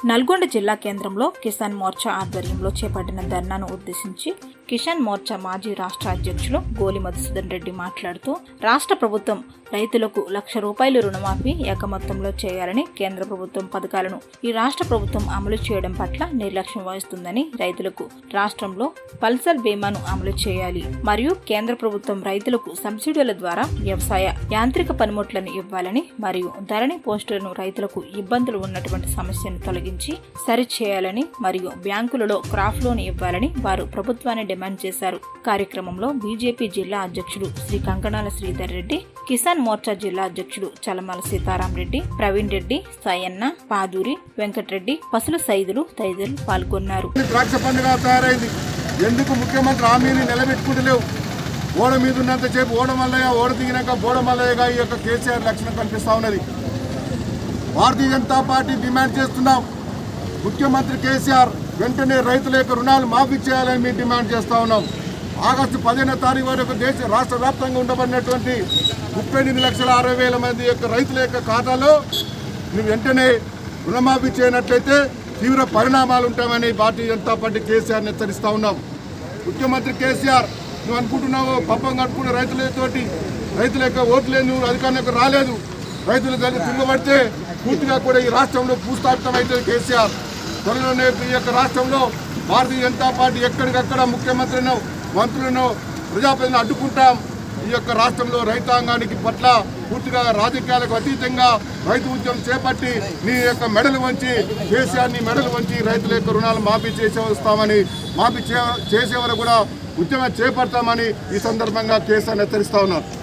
నల్గొండ జిల్లా కేంద్రంలో కిసాన్ మోర్చా ఆధ్వర్యంలో చేపట్టిన ధర్నాను ఉద్దేశించి కిసాన్ మోర్చా మాజీ రాష్ట్ర అధ్యక్షులు గోలి మధుసూదన్ రెడ్డి మాట్లాడుతూ రాష్ట్ర ప్రభుత్వం రైతులకు లక్ష రూపాయలు రుణమాఫీ ఏకమొత్తంలో చేయాలని కేంద్ర ప్రభుత్వం పథకాలను ఈ రాష్ట్ర ప్రభుత్వం అమలు చేయడం పట్ల నిర్లక్ష్యం వహిస్తుందని రైతులకు రాష్ట్రంలో పల్సర్ బీమాను అమలు చేయాలి మరియు కేంద్ర ప్రభుత్వం రైతులకు సబ్సిడీల ద్వారా వ్యవసాయ యాంత్రిక పనిముట్లను ఇవ్వాలని మరియు ధరణి పోస్టులను రైతులకు ఇబ్బందులు ఉన్నటువంటి సమస్యను తొలగించి సరిచేయాలని మరియు బ్యాంకులలో క్రాఫ్ లోన్ ఇవ్వాలని వారు ప్రభుత్వాన్ని డిమాండ్ చేశారు కార్యక్రమంలో బీజేపీ జిల్లా అధ్యక్షుడు శ్రీ కంకణాల శ్రీధర్ రెడ్డి కిసాన్ మోర్చా జిల్లా అధ్యక్షుడు చలమల సీతారాం రెడ్డి ప్రవీణ్ రెడ్డి సాయన్న పాదూరి వెంకటరెడ్డి పసుల సైదులు తదితరులు పాల్గొన్నారు ద్రాక్ష పండుగ తయారైంది ఎందుకు ముఖ్యమంత్రి హామీని నిలబెట్టుకుంటలేవు ఓడ మీద ఉన్నంతసేపు ఓడ మల్లయ్య ఓడ దిగినాక బోడ మల్లయ్యగా ఈ యొక్క కేసీఆర్ లక్షణం కనిపిస్తా ఉన్నది భారతీయ జనతా పార్టీ డిమాండ్ చేస్తున్నాం ముఖ్యమంత్రి కేసీఆర్ వెంటనే రైతుల యొక్క రుణాలు మాఫీ చేయాలని మేము డిమాండ్ చేస్తా ఉన్నాం ఆగస్టు పదిహేనో తారీఖు వరకు దేశ రాష్ట్ర వ్యాప్తంగా ఉండబడినటువంటి ముప్పై ఎనిమిది లక్షల అరవై వేల మంది యొక్క రైతుల యొక్క ఖాతాలో నువ్వు వెంటనే రుణమాఫీ చేయనట్లయితే తీవ్ర పరిణామాలు ఉంటామని భారతీయ జనతా పార్టీ కేసీఆర్ని హెచ్చరిస్తా ఉన్నాం ముఖ్యమంత్రి కేసీఆర్ నువ్వు అనుకుంటున్నావు పప్పం కట్టుకున్న రైతులతోటి రైతుల యొక్క ఓట్లే నువ్వు అధికారంలోకి రాలేదు రైతుల దగ్గర తిరగబడితే పూర్తిగా కూడా ఈ రాష్ట్రంలో భూస్థాపితం అవుతుంది కేసీఆర్ త్వరలోనే ఈ యొక్క రాష్ట్రంలో భారతీయ జనతా పార్టీ ఎక్కడికక్కడ ముఖ్యమంత్రిను మంత్రులను ప్రజాప్రతిని అడ్డుకుంటాం ఈ యొక్క రాష్ట్రంలో రైతాంగానికి పట్ల పూర్తిగా రాజకీయాలకు అతీతంగా రైతు ఉద్యమం చేపట్టి నీ యొక్క మెడలు వంచి కేసీఆర్ ని మెడలు వంచి రైతుల యొక్క రుణాలు మాఫీ చేసే వస్తామని మాఫీ చే- చేసే వరకు కూడా ఉద్యమం చేపడతామని ఈ సందర్భంగా కేసీఆర్ హెచ్చరిస్తా ఉన్నారు